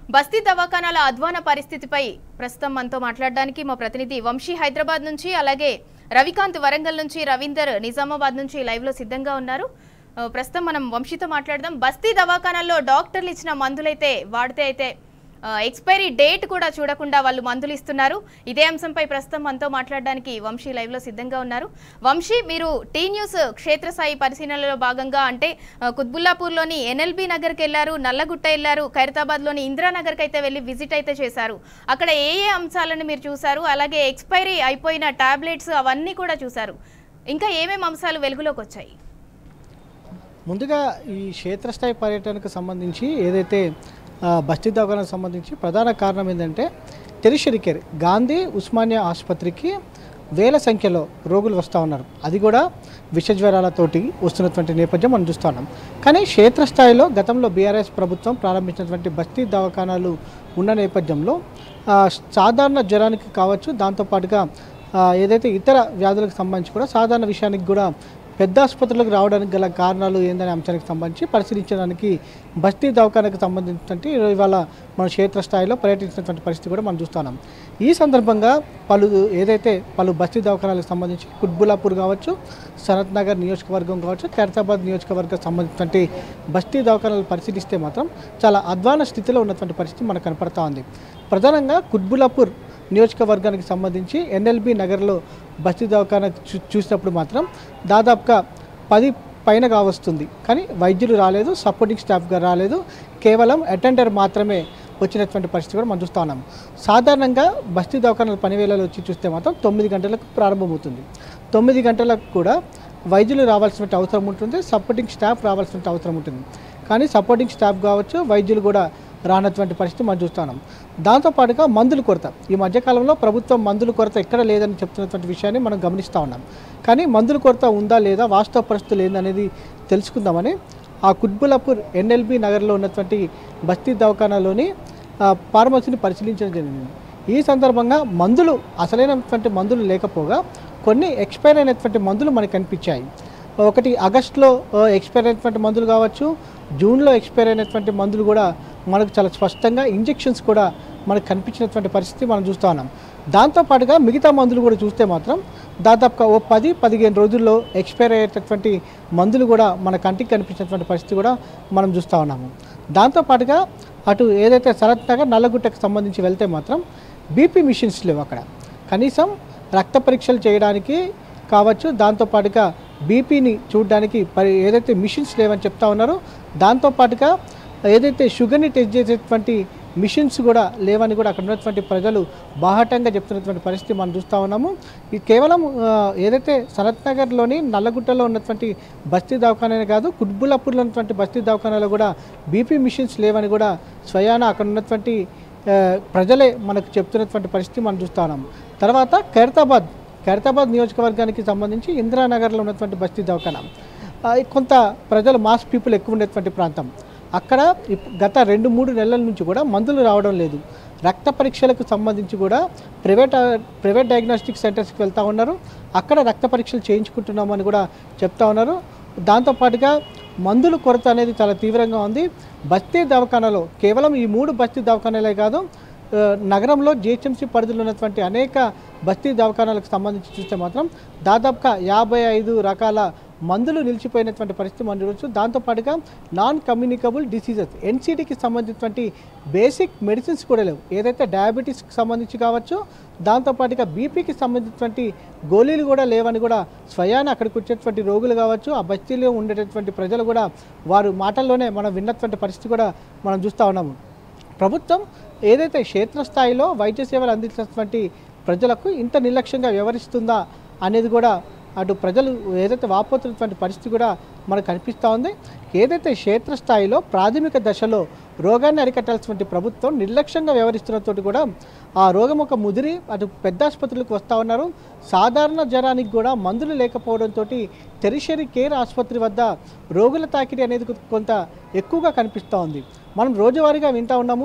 బస్తీ దవాఖానాల అధ్వాన పరిస్థితిపై ప్రస్తుతం మనతో మాట్లాడడానికి మా ప్రతినిధి వంశీ హైదరాబాద్ నుంచి అలాగే రవికాంత్ వరంగల్ నుంచి రవీందర్ నిజామాబాద్ నుంచి లైవ్ లో సిద్ధంగా ఉన్నారు ఆ, ప్రస్తుతం మనం వంశీతో మాట్లాడదాం బస్తీ దవాఖానాల్లో డాక్టర్లు ఇచ్చిన మందులైతే వాడితే అయితే ఎక్స్పైరీ డేట్ కూడా చూడకుండా వాళ్ళు మందులు ఇస్తున్నారు ఇదే అంశంపై ప్రస్తుతం మనతో మాట్లాడడానికి వంశీ లైవ్ లో సిద్ధంగా ఉన్నారు వంశీ మీరు టీ న్యూస్ క్షేత్రస్థాయి పరిశీలనలో భాగంగా అంటే ఆ, కుత్బుల్లాపూర్లోని ఎన్ఎల్బి నగర్కి వెళ్ళారు నల్లగుట్ట వెళ్ళారు ఖైరతాబాద్లోని ఇందిరానగర్కి అయితే వెళ్ళి విజిట్ అయితే చేశారు అక్కడ ఏ ఏ అంశాలను మీరు చూశారు అలాగే ఎక్స్పైరీ అయిపోయిన టాబ్లెట్స్ అవన్నీ కూడా చూశారు ఇంకా ఏమేమి అంశాలు వెలుగులోకి వచ్చాయి ముందుగా ఈ క్షేత్రస్థాయి పర్యటనకు సంబంధించి ఏదైతే ఆ, బస్తీ దవాఖానకు సంబంధించి ప్రధాన కారణం ఏంటంటే టెరిషరీ కేర్ గాంధీ ఉస్మానియా ఆసుపత్రికి వేల సంఖ్యలో రోగులు వస్తూ ఉన్నారు అది కూడా విషజ్వరాలతోటి వస్తున్నటువంటి నేపథ్యం మనం చూస్తూ ఉన్నాం కానీ క్షేత్రస్థాయిలో గతంలో బీఆర్ఎస్ ప్రభుత్వం ప్రారంభించినటువంటి బస్తీ దవాఖానాలు ఉన్న నేపథ్యంలో ఆ, సాధారణ జ్వరానికి కావచ్చు దాంతోపాటుగా ఆ, ఏదైతే ఇతర వ్యాధులకు సంబంధించి కూడా సాధారణ విషయానికి కూడా పెద్ద ఆసుపత్రులకు రావడానికి గల కారణాలు ఏందనే అంశానికి సంబంధించి పరిశీలించడానికి బస్తీ దవాఖానకు సంబంధించినటువంటి ఇవాళ మన క్షేత్రస్థాయిలో పర్యటించినటువంటి పరిస్థితి కూడా మనం చూస్తున్నాం ఈ సందర్భంగా పలు ఏదైతే పలు బస్తీ దవాఖానాలకు సంబంధించి కుత్బులాపూర్ కావచ్చు సనత్ నగర్ నియోజకవర్గం కావచ్చు ఖైరతాబాద్ నియోజకవర్గం సంబంధించినటువంటి బస్తీ దవాఖానాలు పరిశీలిస్తే మాత్రం చాలా అధ్వాన స్థితిలో ఉన్నటువంటి పరిస్థితి మనకు కనపడతా ఉంది ప్రధానంగా కుత్బులాపూర్ నియోజకవర్గానికి సంబంధించి ఎన్ఎల్బి నగర్లో బస్తీ దవాఖానా చూ చూసినప్పుడు మాత్రం దాదాపుగా పది పైన కావస్తుంది కానీ వైద్యులు రాలేదు సపోర్టింగ్ స్టాఫ్గా రాలేదు కేవలం అటెండర్ మాత్రమే వచ్చినటువంటి పరిస్థితి కూడా మనం చూస్తూ ఉన్నాం సాధారణంగా బస్తీ దవాఖానాల పనివేళలు వచ్చి చూస్తే మాత్రం తొమ్మిది గంటలకు ప్రారంభమవుతుంది తొమ్మిది గంటలకు కూడా వైద్యులు రావాల్సిన అవసరం ఉంటుంది సపోర్టింగ్ స్టాఫ్ రావాల్సిన అవసరం ఉంటుంది కానీ సపోర్టింగ్ స్టాఫ్ కావచ్చు వైద్యులు కూడా రానటువంటి పరిస్థితి మనం చూస్తున్నాం దాంతోపాటుగా మందుల కొరత ఈ మధ్యకాలంలో ప్రభుత్వం మందుల కొరత ఎక్కడ లేదని చెప్తున్నటువంటి విషయాన్ని మనం గమనిస్తూ ఉన్నాం కానీ మందుల కొరత ఉందా లేదా వాస్తవ పరిస్థితులు ఏందనేది తెలుసుకుందామని ఆ కుత్బులాపూర్ ఎన్ఎల్బి నగర్లో ఉన్నటువంటి బస్తీ దవాఖానాలోని ఆ, ఫార్మసీని పరిశీలించడం జరిగింది ఈ సందర్భంగా మందులు అసలైనటువంటి మందులు లేకపోగా కొన్ని ఎక్స్పైర్ అయినటువంటి మందులు మనకు కనిపించాయి ఒకటి ఆగస్టులో ఆ, ఎక్స్పైర్ అయినటువంటి మందులు కావచ్చు జూన్లో ఎక్స్పైర్ అయినటువంటి మందులు కూడా మనకు చాలా స్పష్టంగా ఇంజెక్షన్స్ కూడా మనకు కనిపించినటువంటి పరిస్థితి మనం చూస్తూ ఉన్నాం దాంతోపాటుగా మిగతా మందులు కూడా చూస్తే మాత్రం దాదాపుగా ఓ పది పదిహేను రోజుల్లో ఎక్స్పైర్ అయ్యేటటువంటి మందులు కూడా మన కంటికి కనిపించినటువంటి పరిస్థితి కూడా మనం చూస్తూ ఉన్నాము దాంతోపాటుగా అటు ఏదైతే శరత్ నగర్ నల్లగుట్టకు సంబంధించి వెళ్తే మాత్రం బీపీ మిషన్స్ లేవు అక్కడ కనీసం రక్త పరీక్షలు చేయడానికి కావచ్చు దాంతోపాటుగా బీపీని చూడడానికి పరి ఏదైతే మిషన్స్ లేవని చెప్తా ఉన్నారో దాంతోపాటుగా ఏదైతే షుగర్ని టెస్ట్ చేసేటువంటి మిషన్స్ కూడా లేవని కూడా అక్కడ ఉన్నటువంటి ప్రజలు బాహటంగా చెప్తున్నటువంటి పరిస్థితి మనం చూస్తూ ఉన్నాము ఇది కేవలం ఆ, ఏదైతే సనత్ నగర్లోని నల్లగుట్టలో ఉన్నటువంటి బస్తీ దవాఖానే కాదు కుట్బులాపూర్లో ఉన్నటువంటి బస్తీ దవాఖానాలో కూడా బీపీ మిషన్స్ లేవని కూడా స్వయాన అక్కడ ఉన్నటువంటి ఆ, ప్రజలే మనకు చెప్తున్నటువంటి పరిస్థితి మనం చూస్తూ ఉన్నాం తర్వాత ఖైరతాబాద్ ఖైరతాబాద్ నియోజకవర్గానికి సంబంధించి ఇందిరానగర్లో ఉన్నటువంటి బస్తీ దవాఖానా ఆ, కొంత ప్రజలు మాస్ పీపుల్ ఎక్కువ ఉండేటువంటి ప్రాంతం అక్కడ ఇప్- గత రెండు మూడు నెలల నుంచి కూడా మందులు రావడం లేదు రక్త పరీక్షలకు సంబంధించి కూడా ప్రైవేట్ ప్రైవేట్ డయాగ్నోస్టిక్ సెంటర్స్కి వెళ్తూ ఉన్నారు అక్కడ రక్త పరీక్షలు చేయించుకుంటున్నామని కూడా చెప్తా ఉన్నారు దాంతోపాటుగా మందుల కొరత అనేది చాలా తీవ్రంగా ఉంది బస్తీ దవాఖానాలో కేవలం ఈ మూడు బస్తీ దవాఖానాలే కాదు ఆ, నగరంలో జిహెచ్ఎంసీ పరిధిలో ఉన్నటువంటి అనేక బస్తీ దవాఖానాలకు సంబంధించి చూస్తే మాత్రం దాదాపుగా యాభై ఐదు రకాల మందులు నిలిచిపోయినటువంటి పరిస్థితి మనం చూడవచ్చు దాంతోపాటుగా నాన్ కమ్యూనికబుల్ డిసీజెస్ ఎన్సీడీకి సంబంధించినటువంటి బేసిక్ మెడిసిన్స్ కూడా లేవు ఏదైతే డయాబెటీస్కి సంబంధించి కావచ్చు దాంతోపాటుగా బీపీకి సంబంధించినటువంటి గోళీలు కూడా లేవని కూడా స్వయాన అక్కడికి వచ్చేటువంటి రోగులు కావచ్చు ఆ బస్తీలో ఉండేటటువంటి ప్రజలు కూడా వారు మాటల్లోనే మనం విన్నటువంటి పరిస్థితి కూడా మనం చూస్తూ ఉన్నాము ప్రభుత్వం ఏదైతే క్షేత్రస్థాయిలో వైద్య సేవలు అందించినటువంటి ప్రజలకు ఇంత నిర్లక్ష్యంగా వ్యవహరిస్తుందా అనేది కూడా అటు ప్రజలు ఏదైతే వాపోతున్నటువంటి పరిస్థితి కూడా మనకు కనిపిస్తూ ఉంది ఏదైతే క్షేత్రస్థాయిలో ప్రాథమిక దశలో రోగాన్ని అరికట్టాల్సినటువంటి ప్రభుత్వం నిర్లక్ష్యంగా వ్యవహరిస్తున్నతోటి కూడా ఆ రోగం ఒక ముదిరి అటు పెద్ద ఆసుపత్రులకు వస్తూ ఉన్నారు సాధారణ జ్వరానికి కూడా మందులు లేకపోవడంతో టెరిషరీ కేర్ ఆసుపత్రి వద్ద రోగుల తాకిడి అనేది కొ- కొంత ఎక్కువగా కనిపిస్తూ ఉంది మనం రోజువారీగా వింటూ ఉన్నాము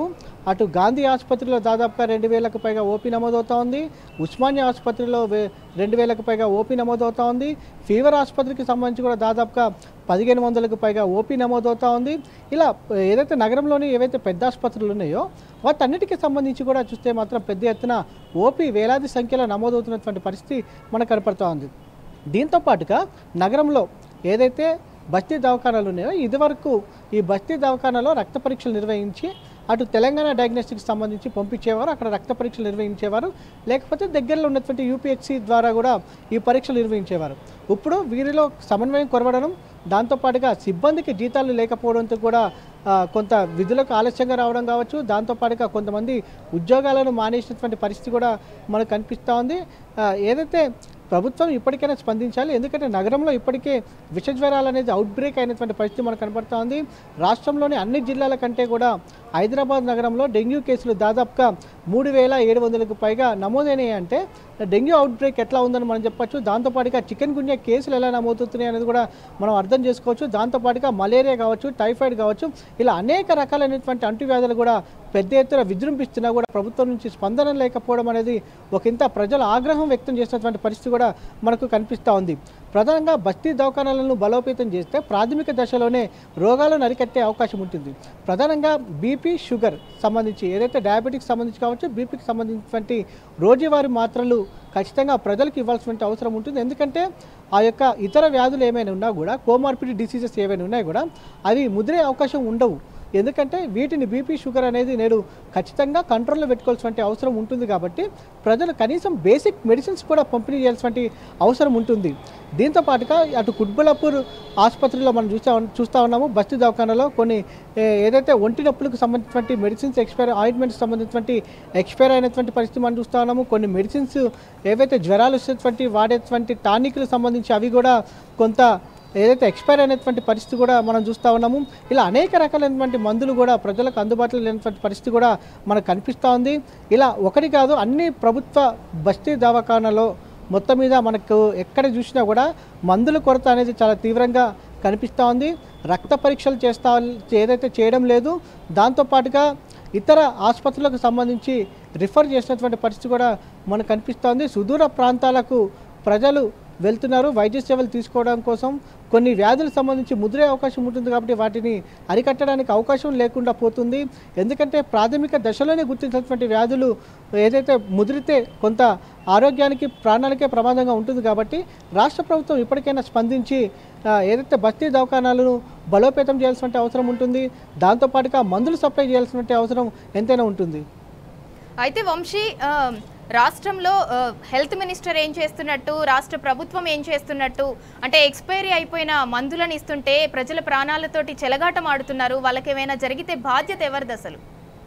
అటు గాంధీ ఆసుపత్రిలో దాదాపుగా రెండు వేలకు పైగా ఓపీ నమోదవుతా ఉంది ఉస్మానియా ఆసుపత్రిలో వే- రెండు వేలకు పైగా ఓపీ నమోదవుతా ఉంది ఫీవర్ ఆసుపత్రికి సంబంధించి కూడా దాదాపుగా పదిహేను వందలకు పైగా ఓపీ నమోదవుతా ఉంది ఇలా ఏదైతే నగరంలోని ఏవైతే పెద్ద ఆసుపత్రులు ఉన్నాయో వాటన్నిటికీ సంబంధించి కూడా చూస్తే మాత్రం పెద్ద ఎత్తున ఓపీ వేలాది సంఖ్యలో నమోదవుతున్నటువంటి పరిస్థితి మనకు కనపడుతూ ఉంది దీంతో పాటుగా నగరంలో ఏదైతే బస్తీ దవాఖానాలు ఉన్నాయో ఇదివరకు ఈ బస్తీ దవాఖానాలో రక్త పరీక్షలు నిర్వహించి అటు తెలంగాణ డయాగ్నోస్టిక్స్ సంబంధించి పంపించేవారు అక్కడ రక్త పరీక్షలు నిర్వహించేవారు లేకపోతే దగ్గరలో ఉన్నటువంటి యూపీహెచ్సి ద్వారా కూడా ఈ పరీక్షలు నిర్వహించేవారు ఇప్పుడు వీరిలో సమన్వయం కొరవడడం దాంతోపాటుగా సిబ్బందికి జీతాలు లేకపోవడంతో కూడా ఆ, కొంత విధులకు ఆలస్యంగా రావడం కావచ్చు దాంతోపాటుగా కొంతమంది ఉద్యోగాలను మానేసినటువంటి పరిస్థితి కూడా మనకు కనిపిస్తూ ఉంది ఆ, ఏదైతే ప్రభుత్వం ఇప్పటికైనా స్పందించాలి ఎందుకంటే నగరంలో ఇప్పటికే విష జ్వరాలు అనేది అవుట్ బ్రేక్ అయినటువంటి పరిస్థితి మనకు కనపడుతూ ఉంది రాష్ట్రంలోని అన్ని జిల్లాల కంటే కూడా హైదరాబాద్ నగరంలో డెంగ్యూ కేసులు దాదాపుగా మూడు వేల ఏడు వందలకు పైగా నమోదైనాయి అంటే డెంగ్యూ అవుట్ బ్రేక్ ఎట్లా ఉందని మనం చెప్పొచ్చు దాంతోపాటుగా చికెన్ గున్యా కేసులు ఎలా నమోదవుతున్నాయి అనేది కూడా మనం అర్థం చేసుకోవచ్చు దాంతోపాటుగా మలేరియా కావచ్చు టైఫాయిడ్ కావచ్చు ఇలా అనేక రకాలైనటువంటి అంటువ్యాధులు కూడా పెద్ద ఎత్తున విజృంభిస్తున్నా కూడా ప్రభుత్వం నుంచి స్పందన లేకపోవడం అనేది ఒక ఇంత ప్రజల ఆగ్రహం వ్యక్తం చేసినటువంటి పరిస్థితి కూడా మనకు కనిపిస్తూ ఉంది ప్రధానంగా బస్తీ దవాఖానాలను బలోపేతం చేస్తే ప్రాథమిక దశలోనే రోగాలను అరికట్టే అవకాశం ఉంటుంది ప్రధానంగా బీపీ షుగర్ సంబంధించి ఏదైతే డయాబెటిక్స్ సంబంధించి కావచ్చు బీపీకి సంబంధించినటువంటి రోజువారీ మాత్రలు ఖచ్చితంగా ప్రజలకు ఇవ్వాల్సినటువంటి అవసరం ఉంటుంది ఎందుకంటే ఆ యొక్క ఇతర వ్యాధులు ఏమైనా ఉన్నా కూడా కోమార్పిడ్ డిసీజెస్ ఏవైనా ఉన్నాయి కూడా అవి ముదిరే అవకాశం ఉండవు ఎందుకంటే వీటిని బీపీ షుగర్ అనేది నేడు ఖచ్చితంగా కంట్రోల్లో పెట్టుకోవాల్సిన అవసరం ఉంటుంది కాబట్టి ప్రజలు కనీసం బేసిక్ మెడిసిన్స్ కూడా పంపిణీ చేయాల్సిన అవసరం ఉంటుంది దీంతో పాటుగా అటు కుట్బలాపూర్ ఆసుపత్రిలో మనం చూస్తా చూస్తూ ఉన్నాము బస్తీ దవాఖానాలో కొన్ని ఏ, ఏదైతే ఒంటి నొప్పులకు సంబంధించినటువంటి మెడిసిన్స్ ఎక్స్పైర్ ఆయింట్మెంట్స్ సంబంధించినటువంటి ఎక్స్పైర్ అయినటువంటి పరిస్థితి మనం చూస్తూ ఉన్నాము కొన్ని మెడిసిన్స్ ఏవైతే జ్వరాలు వచ్చేటువంటి వాడేటువంటి టానిక్లకు సంబంధించి అవి కూడా కొంత ఏదైతే ఎక్స్పైర్ అయినటువంటి పరిస్థితి కూడా మనం చూస్తూ ఉన్నాము ఇలా అనేక రకాలైనటువంటి మందులు కూడా ప్రజలకు అందుబాటులో లేనటువంటి పరిస్థితి కూడా మనకు కనిపిస్తూ ఉంది ఇలా ఒకటి కాదు అన్ని ప్రభుత్వ బస్తీ దవాఖానాలో మొత్తం మీద మనకు ఎక్కడ చూసినా కూడా మందుల కొరత అనేది చాలా తీవ్రంగా కనిపిస్తూ ఉంది రక్త పరీక్షలు చేస్తా ఏదైతే చేయడం లేదు దాంతోపాటుగా ఇతర ఆసుపత్రులకు సంబంధించి రిఫర్ చేసినటువంటి పరిస్థితి కూడా మనకు కనిపిస్తోంది సుదూర ప్రాంతాలకు ప్రజలు వెళ్తున్నారు వైద్య సేవలు తీసుకోవడం కోసం కొన్ని వ్యాధులకు సంబంధించి ముదిరే అవకాశం ఉంటుంది కాబట్టి వాటిని అరికట్టడానికి అవకాశం లేకుండా పోతుంది ఎందుకంటే ప్రాథమిక దశలోనే గుర్తించినటువంటి వ్యాధులు ఏదైతే ముదిరితే కొంత ఆరోగ్యానికి ప్రాణాలకే ప్రమాదంగా ఉంటుంది కాబట్టి రాష్ట్ర ప్రభుత్వం ఇప్పటికైనా స్పందించి ఆ, ఏదైతే బస్తీ దవాఖానాలను బలోపేతం చేయాల్సిన అవసరం ఉంటుంది దాంతోపాటుగా మందులు సప్లై చేయాల్సిన అవసరం ఎంతైనా ఉంటుంది అయితే వంశీ ఆ, రాష్ట్రంలో ఆ, హెల్త్ మినిస్టర్ ఏం చేస్తున్నట్టు రాష్ట్ర ప్రభుత్వం ఏం చేస్తున్నట్టు అంటే ఎక్స్పైరీ అయిపోయిన మందులను ఇస్తుంటే ప్రజల ప్రాణాలతోటి చెలగాటం ఆడుతున్నారు వాళ్ళకి ఏమైనా జరిగితే బాధ్యత ఎవరిది అసలు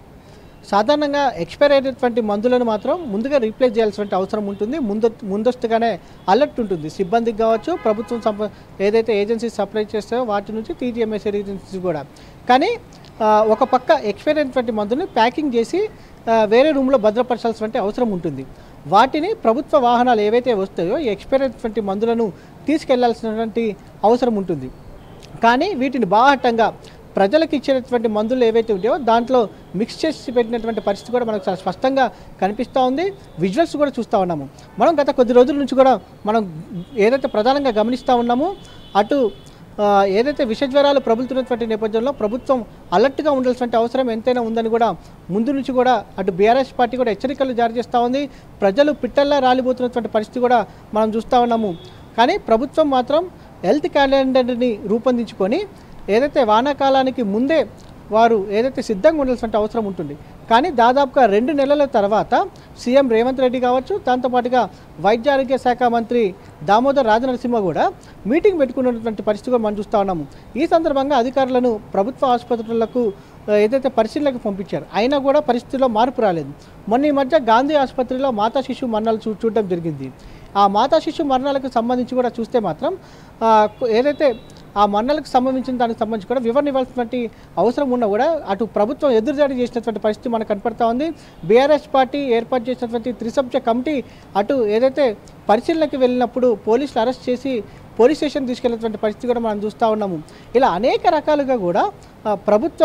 సాధారణంగా ఎక్స్పైర్ అయినటువంటి మందులను మాత్రం ముందుగా రీప్లేస్ చేయాల్సిన అవసరం ఉంటుంది ముందు ముందస్తుగానే అలర్ట్ ఉంటుంది సిబ్బందికి కావచ్చు ప్రభుత్వం సంప ఏదైతే ఏజెన్సీస్ సప్లై చేస్తాయో వాటి నుంచి టీజీఎంఎస్ ఏజెన్సీస్ కూడా కానీ ఆ, ఒక పక్క ఎక్స్పైర్ అయినటువంటి మందుని ప్యాకింగ్ చేసి ఆ, వేరే రూమ్లో భద్రపరచాల్సిన అవసరం ఉంటుంది వాటిని ప్రభుత్వ వాహనాలు ఏవైతే వస్తాయో ఈ ఎక్స్పైర్ అయినటువంటి మందులను తీసుకెళ్లాల్సినటువంటి అవసరం ఉంటుంది కానీ వీటిని బాహటంగా ప్రజలకు ఇచ్చేటటువంటి మందులు ఏవైతే ఉంటాయో దాంట్లో మిక్స్ చేసి పెట్టినటువంటి పరిస్థితి కూడా మనకు చాలా స్పష్టంగా కనిపిస్తూ ఉంది విజువల్స్ కూడా చూస్తూ ఉన్నాము మనం గత కొద్ది రోజుల నుంచి కూడా మనం ఏదైతే ప్రధానంగా గమనిస్తూ ఉన్నామో అటు ఆ, ఏదైతే విష జ్వరాలు ప్రబలుతున్నటువంటి నేపథ్యంలో ప్రభుత్వం అలర్ట్గా ఉండాల్సిన అవసరం ఎంతైనా ఉందని కూడా ముందు నుంచి కూడా అటు బీఆర్ఎస్ పార్టీ కూడా హెచ్చరికలు జారీ చేస్తూ ఉంది ప్రజలు పిట్టల్లా రాలిపోతున్నటువంటి పరిస్థితి కూడా మనం చూస్తూ ఉన్నాము కానీ ప్రభుత్వం మాత్రం హెల్త్ క్యాలెండర్ని రూపొందించుకొని ఏదైతే వానాకాలానికి ముందే వారు ఏదైతే సిద్ధంగా ఉండాల్సిన అవసరం ఉంటుంది కానీ దాదాపుగా రెండు నెలల తర్వాత సీఎం రేవంత్ రెడ్డి కావచ్చు దాంతోపాటుగా వైద్య ఆరోగ్య శాఖ మంత్రి దామోదర్ రాజనరసింహ కూడా మీటింగ్ పెట్టుకున్నటువంటి పరిస్థితి కూడా మనం చూస్తూ ఉన్నాము ఈ సందర్భంగా అధికారులను ప్రభుత్వ ఆసుపత్రులకు ఆ, ఏదైతే పరిశీలనకు పంపించారు అయినా కూడా పరిస్థితిలో మార్పు రాలేదు మొన్న ఈ మధ్య గాంధీ ఆసుపత్రిలో మాతా శిశు మరణాలు చూ చూడడం జరిగింది ఆ మాతా శిశు మరణాలకు సంబంధించి కూడా చూస్తే మాత్రం ఆ, ఏదైతే ఆ మరణాలకు సంబంధించిన దానికి సంబంధించి కూడా వివరణ ఇవ్వాల్సినటువంటి అవసరం ఉన్నా కూడా అటు ప్రభుత్వం ఎదురుదాడి చేసినటువంటి పరిస్థితి మనకు కనపడతా ఉంది బీఆర్ఎస్ పార్టీ ఏర్పాటు చేసినటువంటి త్రిసభ్య కమిటీ అటు ఏదైతే పరిశీలనకి వెళ్ళినప్పుడు పోలీసులు అరెస్ట్ చేసి పోలీస్ స్టేషన్ తీసుకెళ్ళినటువంటి పరిస్థితి కూడా మనం చూస్తూ ఉన్నాము ఇలా అనేక రకాలుగా కూడా ఆ, ప్రభుత్వం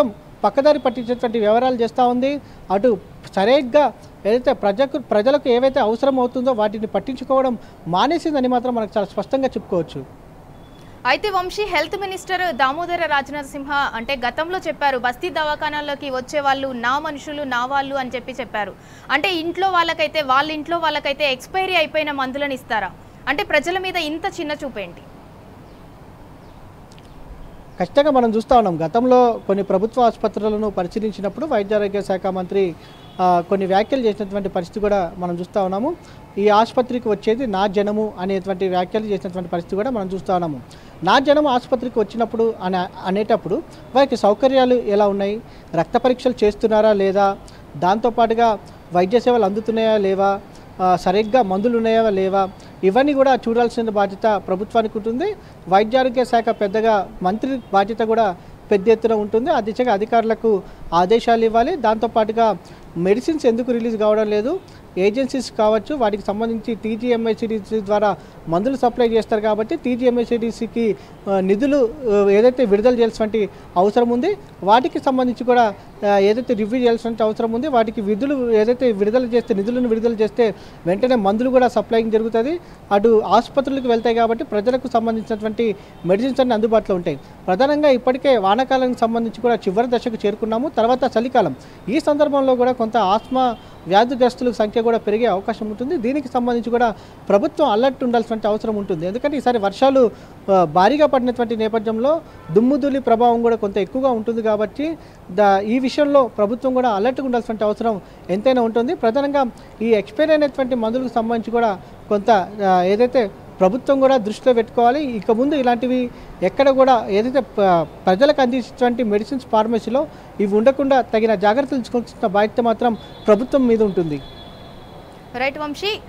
పక్కదారి పట్టించేటువంటి వ్యవహారాలు చేస్తూ ఉంది అటు సరిగ్గా ఏదైతే ప్రజకు ప్రజలకు ఏవైతే అవసరం అవుతుందో వాటిని పట్టించుకోవడం మానేసిందని మాత్రం మనకు చాలా స్పష్టంగా చెప్పుకోవచ్చు అయితే వంశీ హెల్త్ మినిస్టర్ దామోదర రాజనరసింహ అంటే గతంలో చెప్పారు బస్తీ దవాఖానాల్లోకి వచ్చే వాళ్ళు నా మనుషులు నా వాళ్ళు అని చెప్పి చెప్పారు అంటే ఇంట్లో వాళ్ళకైతే వాళ్ళ ఇంట్లో వాళ్ళకైతే ఎక్స్పైరీ అయిపోయిన మందులను ఇస్తారా అంటే ప్రజల మీద ఇంత చిన్న చూపేంటి ఖచ్చితంగా మనం చూస్తూ ఉన్నాం గతంలో కొన్ని ప్రభుత్వ ఆసుపత్రులను పరిశీలించినప్పుడు వైద్య ఆరోగ్య శాఖ మంత్రి ఆ, కొన్ని వ్యాఖ్యలు చేసినటువంటి పరిస్థితి కూడా మనం చూస్తూ ఉన్నాము ఈ ఆసుపత్రికి వచ్చేది నా జనము అనేటువంటి వ్యాఖ్యలు చేసినటువంటి పరిస్థితి కూడా మనం చూస్తూ ఉన్నాము నా జనము ఆసుపత్రికి వచ్చినప్పుడు అనే అనేటప్పుడు వారికి సౌకర్యాలు ఎలా ఉన్నాయి రక్త పరీక్షలు చేస్తున్నారా లేదా దాంతోపాటుగా వైద్య సేవలు అందుతున్నాయా లేవా ఆ, సరిగ్గా మందులు ఉన్నాయా లేవా ఇవన్నీ కూడా చూడాల్సిన బాధ్యత ప్రభుత్వానికి ఉంటుంది వైద్య ఆరోగ్య శాఖ పెద్దగా మంత్రి బాధ్యత కూడా పెద్ద ఎత్తున ఉంటుంది ఆ దిశగా అధికారులకు ఆదేశాలు ఇవ్వాలి దాంతోపాటుగా మెడిసిన్స్ ఎందుకు రిలీజ్ కావడం లేదు ఏజెన్సీస్ కావచ్చు వాటికి సంబంధించి టీజీఎంఐసిడిసి ద్వారా మందులు సప్లై చేస్తారు కాబట్టి టీజీఎంఐసిడిసికి నిధులు ఆ, ఏదైతే విడుదల చేయాల్సిన అవసరం ఉంది వాటికి సంబంధించి కూడా ఆ, ఏదైతే రివ్యూ చేయాల్సిన అవసరం ఉంది వాటికి విధులు ఏదైతే విడుదల చేస్తే నిధులను విడుదల చేస్తే వెంటనే మందులు కూడా సప్లైంగ్ జరుగుతుంది అటు ఆసుపత్రులకు వెళ్తాయి కాబట్టి ప్రజలకు సంబంధించినటువంటి మెడిసిన్స్ అన్ని అందుబాటులో ఉంటాయి ప్రధానంగా ఇప్పటికే వానాకాలానికి సంబంధించి కూడా చివరి దశకు చేరుకున్నాము తర్వాత చలికాలం ఈ సందర్భంలో కూడా కొంత ఆస్మా వ్యాధిగ్రస్తుల సంఖ్య కూడా పెరిగే అవకాశం ఉంటుంది దీనికి సంబంధించి కూడా ప్రభుత్వం అలర్ట్ ఉండాల్సిన అవసరం ఉంటుంది ఎందుకంటే ఈసారి వర్షాలు ఆ, భారీగా పడినటువంటి నేపథ్యంలో దుమ్ముధూళి ప్రభావం కూడా కొంత ఎక్కువగా ఉంటుంది కాబట్టి దా ఈ విషయంలో ప్రభుత్వం కూడా అలర్ట్గా ఉండాల్సిన అవసరం ఎంతైనా ఉంటుంది ప్రధానంగా ఈ ఎక్స్పైర్ అయినటువంటి మందులకు సంబంధించి కూడా కొంత ఆ, ఏదైతే ప్రభుత్వం కూడా దృష్టిలో పెట్టుకోవాలి ఇక ముందు ఇలాంటివి ఎక్కడ కూడా ఏదైతే ప- ప్రజలకు అందించేటువంటి మెడిసిన్స్ ఫార్మసీలో ఇవి ఉండకుండా తగిన జాగ్రత్తలు తీసుకోవాల్సిన బాధ్యత మాత్రం ప్రభుత్వం మీద ఉంటుంది రైట్ వంశీ